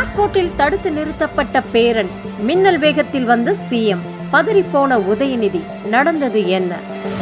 ஏர்போர்ட்டில் தடுத்து நிறுத்தப்பட்ட பேரன் மின்னல் வேகத்தில் வந்த சிஎம் பதறிப்போன உதயநிதி நடந்தது என்ன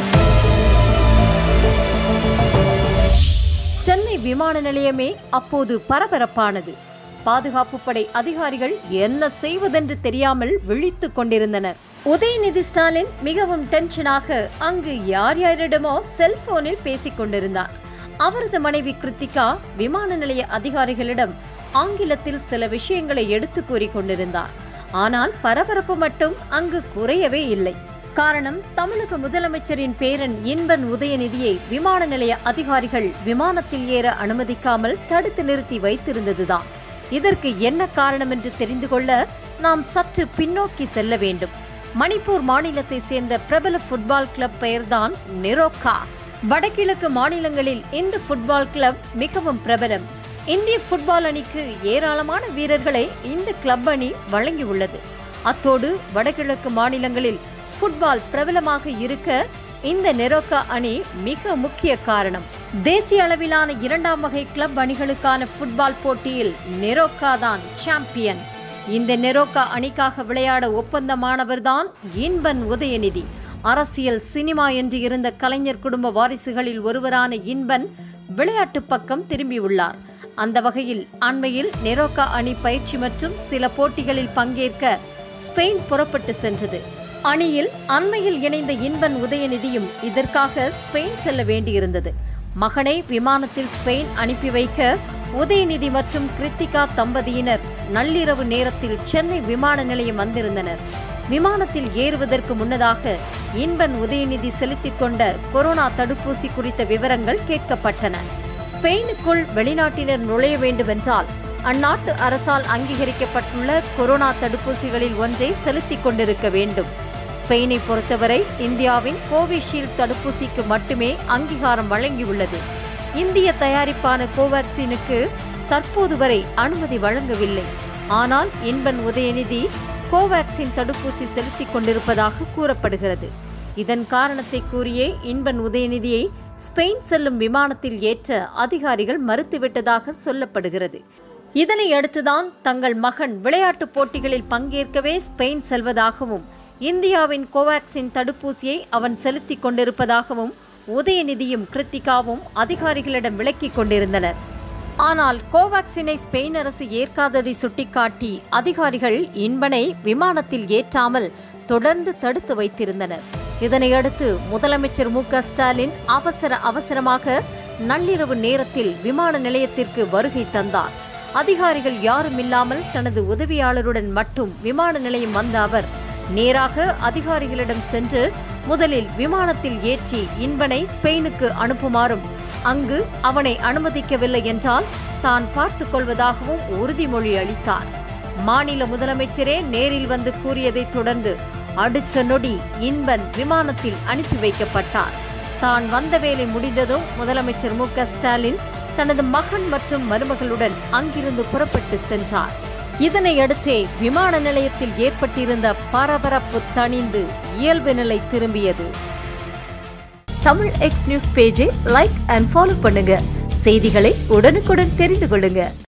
சென்னை விமான நிலையமே அப்போது பரபரப்பானது பாதுகாப்பு படை அதிகாரிகள் என்ன செய்வதென்று தெரியாமல் விழித்துக் கொண்டிருந்தனர் உதயநிதி ஸ்டாலின் மிகவும் டென்ஷனாக அங்கு யார் யாரிடமோ செல்போனில் பேசிக் கொண்டிருந்தார் அவரது மனைவி கிருத்திகா விமான நிலைய அதிகாரிகளிடம் ஆங்கிலத்தில் சில விஷயங்களை எடுத்து கூறிக் கொண்டிருந்தார் ஆனால் பரபரப்பு மட்டும் அங்கு குறையவே இல்லை காரணம் தமிழக முதலமைச்சரின் பேரன் இன்பன் உதயநிதியை விமான நிலைய அதிகாரிகள் விமானத்தில் ஏற அனுமதிக்காமல் தடுத்து நிறுத்தி வைத்திருந்ததுதான் இதற்கு என்ன காரணம் என்று தெரிந்து கொள்ள நாம் சற்று பின்னோக்கி செல்ல வேண்டும் மணிப்பூர் மாநிலத்தை சேர்ந்த பிரபல ஃபுட்பால் கிளப் பெயர்தான் நிரோக்கா வடகிழக்கு மாநிலங்களில் இந்த ஃபுட்பால் கிளப் மிகவும் பிரபலம் இந்திய ஃபுட்பால் அணிக்கு ஏராளமான வீரர்களை இந்த கிளப் அணி வழங்கியுள்ளது அத்தோடு வடகிழக்கு மாநிலங்களில் ஃபுட்பால் பிரபலமாக இருக்க இந்த நெரோக்கா அணி மிக முக்கிய காரணம் தேசிய அளவிலான இரண்டாம் வகை கிளப் அணிகளுக்கான ஃபுட்பால் போட்டியில் நெரோக்கா தான் சாம்பியன் இந்த நெரோக்கா அணிக்காக விளையாட ஒப்பந்தமானவர்தான் இன்பன் உதயநிதி அரசியல் சினிமா என்று இருந்த கலைஞர் குடும்ப வாரிசுகளில் ஒருவரான இன்பன் விளையாட்டு பக்கம் திரும்பியுள்ளார் அந்த வகையில் அண்மையில் நெரோக்கா அணி பயிற்சி மற்றும் சில போட்டிகளில் பங்கேற்க ஸ்பெயின் புறப்பட்டு சென்றது அணியில் அண்மையில் இணைந்த இன்பன் உதயநிதியும் இதற்காக ஸ்பெயின் செல்ல வேண்டியிருந்தது மகனை விமானத்தில் ஸ்பெயின் அனுப்பி வைக்க உதயநிதி மற்றும் கிருத்திகா தம்பதியினர் நள்ளிரவு நேரத்தில் சென்னை விமான நிலையம் வந்திருந்தனர் விமானத்தில் ஏறுவதற்கு முன்னதாக இன்பன் உதயநிதி செலுத்திக் கொண்ட கொரோனா தடுப்பூசி குறித்த விவரங்கள் கேட்கப்பட்டன ஸ்பெயினுக்குள் வெளிநாட்டினர் நுழைய வேண்டுமென்றால் அந்நாட்டு அரசால் அங்கீகரிக்கப்பட்டுள்ள கொரோனா தடுப்பூசிகளில் ஒன்றை செலுத்திக் கொண்டிருக்க வேண்டும் ஸ்பெயினை பொறுத்தவரை இந்தியாவின் கோவிஷீல்டு தடுப்பூசிக்கு மட்டுமே அங்கீகாரம் வழங்கியுள்ளது இந்திய தயாரிப்பான கோவாக்சினுக்கு தற்போது வரை அனுமதி வழங்கவில்லை ஆனால் இன்பன் உதயநிதி கோவாக்சின் தடுப்பூசி செலுத்திக் கொண்டிருப்பதாக கூறப்படுகிறது இதன் காரணத்தை கூறியே இன்பன் உதயநிதியை ஸ்பெயின் செல்லும் விமானத்தில் ஏற்ற அதிகாரிகள் மறுத்துவிட்டதாக சொல்லப்படுகிறது இதனை அடுத்துதான் தங்கள் மகன் விளையாட்டுப் போட்டிகளில் பங்கேற்கவே ஸ்பெயின் செல்வதாகவும் இந்தியாவின் கோவாக்சின் தடுப்பூசியை அவன் செலுத்திக் கொண்டிருப்பதாகவும் உதயநிதியும் கிருத்திகாவும் அதிகாரிகளிடம் விளக்கிக் கொண்டிருந்தனர் ஆனால் கோவாக்சினை ஸ்பெயின் அரசு ஏற்காததை சுட்டிக்காட்டி அதிகாரிகள் இன்பனை விமானத்தில் ஏற்றாமல் தொடர்ந்து தடுத்து வைத்திருந்தனர் இதனையடுத்து முதலமைச்சர் மு ஸ்டாலின் அவசர அவசரமாக நள்ளிரவு நேரத்தில் விமான நிலையத்திற்கு வருகை தந்தார் அதிகாரிகள் யாரும் இல்லாமல் தனது உதவியாளருடன் மட்டும் விமான நிலையம் வந்த அவர் நேராக அதிகாரிகளிடம் சென்று முதலில் விமானத்தில் ஏற்றி இன்பனை ஸ்பெயினுக்கு அனுப்புமாறும் அங்கு அவனை அனுமதிக்கவில்லை என்றால் தான் பார்த்துக் கொள்வதாகவும் உறுதிமொழி அளித்தார் மாநில முதலமைச்சரே நேரில் வந்து கூறியதைத் தொடர்ந்து அடுத்த நொடி இன்பன் விமானத்தில் அனுப்பி வைக்கப்பட்டார் தான் வந்த வேலை முடிந்ததும் முதலமைச்சர் மு ஸ்டாலின் தனது மகன் மற்றும் மருமகளுடன் அங்கிருந்து புறப்பட்டு சென்றார் இதனையடுத்தே விமான நிலையத்தில் ஏற்பட்டிருந்த பரபரப்பு தணிந்து இயல்பு நிலை திரும்பியது தமிழ் எக்ஸ் நியூஸ் பேஜை லைக் அண்ட் ஃபாலோ பண்ணுங்க செய்திகளை உடனுக்குடன் தெரிந்து கொள்ளுங்க